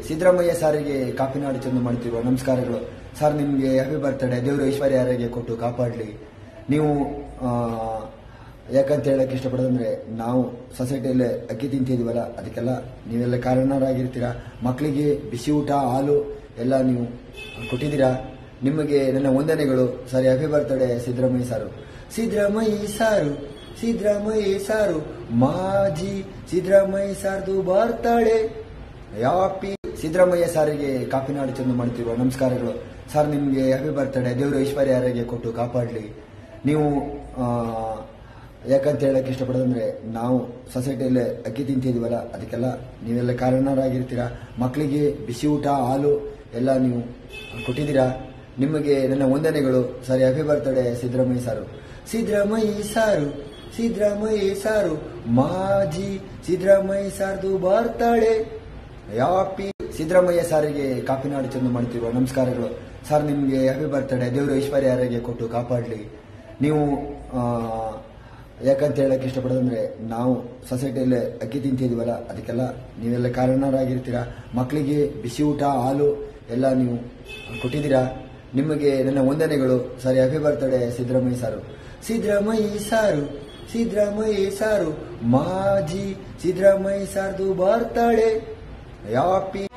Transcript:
ಸಿದ್ದರಾಮಯ್ಯ ಸಾರಿಗೆ ಕಾಪಿನಾಡು ಚಂದ ಮಾಡ್ತಿರುವ ನಮಸ್ಕಾರಗಳು ಸರ್ ನಿಮಗೆ ಹ್ಯಾಪಿ ಬರ್ತಡೇ ದೇವರು ಐಶ್ವರ್ಯ ಆರೋಗ್ಯ ಕೊಟ್ಟು ಕಾಪಾಡಲಿ ನೀವು ಆ, ಯಾಕಂತ ಹೇಳಕ್ ಇಷ್ಟಪಡೋದಂದ್ರೆ ನಾವು ಸೊಸೈಟಿಯಲ್ಲಿ ಅಕ್ಕಿ ತಿಂತಿದೀವಲ್ಲ ಅದಕ್ಕೆಲ್ಲ ನೀವೆಲ್ಲ ಕಾರಣರಾಗಿರ್ತೀರಾ ಮಕ್ಕಳಿಗೆ ಬಿಸಿ ಊಟ ಹಾಲು ಎಲ್ಲ ನೀವು ಕೊಟ್ಟಿದ್ದೀರಾ ನಿಮಗೆ ನನ್ನ ವಂದನೆಗಳು ಸರಿ ಹ್ಯಾಪಿ ಬರ್ತಡೇ ಸಿದ್ದರಾಮಯ್ಯ ಸಾರು ಸಿದ್ದರಾಮಯ್ಯ ಸಾರು ಸಿದ್ದರಾಮಯ್ಯ ಸಾರು ಮಾಜಿ ಸಿದ್ದರಾಮಯ್ಯ ಸಾರ್ದು ಬರ್ತಡೇ ಯಾಪಿ ಸಿದ್ದರಾಮಯ್ಯ ಸಾರಿಗೆ ಕಾಪಿನಾಡು ಚಂದ ಮಾಡ್ತಿರುವ ನಮಸ್ಕಾರಗಳು ಸರ್ ನಿಮಗೆ ಹ್ಯಾಪಿ ಬರ್ತಡೇ ದೇವರು ಐಶ್ವರ್ಯ ಆರೋಗ್ಯ ಕೊಟ್ಟು ಕಾಪಾಡಲಿ ನೀವು ಆ, ಯಾಕಂತ ಹೇಳಕ್ ಇಷ್ಟಪಡೋದಂದ್ರೆ ನಾವು ಸೊಸೈಟಿಯಲ್ಲಿ ಅಕ್ಕಿ ತಿಂತಿದೀವಲ್ಲ ಅದಕ್ಕೆಲ್ಲ ನೀವೆಲ್ಲ ಕಾರಣರಾಗಿರ್ತೀರಾ ಮಕ್ಕಳಿಗೆ ಬಿಸಿ ಊಟ ಹಾಲು ಎಲ್ಲ ನೀವು ಕೊಟ್ಟಿದ್ದೀರಾ ನಿಮಗೆ ನನ್ನ ವಂದನೆಗಳು ಸರಿ ಹ್ಯಾಪಿ ಬರ್ತಡೇ ಸಿದ್ದರಾಮಯ್ಯ ಸಾರು ಸಿದ್ದರಾಮಯ್ಯ ಸಾರು ಸಿದ್ದರಾಮಯ್ಯ ಸಾರು ಮಾಜಿ ಸಿದ್ದರಾಮಯ್ಯ ಸಾರ್ದು ಬರ್ತಡೇ ಯಾಪಿ ಸಿದ್ದರಾಮಯ್ಯ ಸಾರಿಗೆ ಕಾಪಿನಾಡು ಚಂದ ಮಾಡ್ತಿರುವ ನಮಸ್ಕಾರಗಳು ಸರ್ ನಿಮಗೆ ಹ್ಯಾಪಿ ಬರ್ತಡೇ ದೇವರು ಐಶ್ವರ್ಯ ಆರೋಗ್ಯ ಕೊಟ್ಟು ಕಾಪಾಡಲಿ ನೀವು ಆ, ಯಾಕಂತ ಹೇಳಕ್ ಇಷ್ಟಪಡೋದಂದ್ರೆ ನಾವು ಸೊಸೈಟಿಯಲ್ಲಿ ಅಕ್ಕಿ ತಿಂತಿದೀವಲ್ಲ ಅದಕ್ಕೆಲ್ಲ ನೀವೆಲ್ಲ ಕಾರಣರಾಗಿರ್ತೀರಾ ಮಕ್ಕಳಿಗೆ ಬಿಸಿ ಊಟ ಹಾಲು ಎಲ್ಲ ನೀವು ಕೊಟ್ಟಿದ್ದೀರಾ ನಿಮಗೆ ನನ್ನ ವಂದನೆಗಳು ಸರಿ ಹ್ಯಾಪಿ ಬರ್ತಡೇ ಸಿದ್ದರಾಮಯ್ಯ ಸಾರು ಸಿದ್ದರಾಮಯ್ಯ ಸಾರು ಸಿದ್ದರಾಮಯ್ಯ ಸಾರು ಮಾಜಿ ಸಿದ್ದರಾಮಯ್ಯ ಸಾರ್ದು ಬರ್ತಡೇ ಯಾಪಿ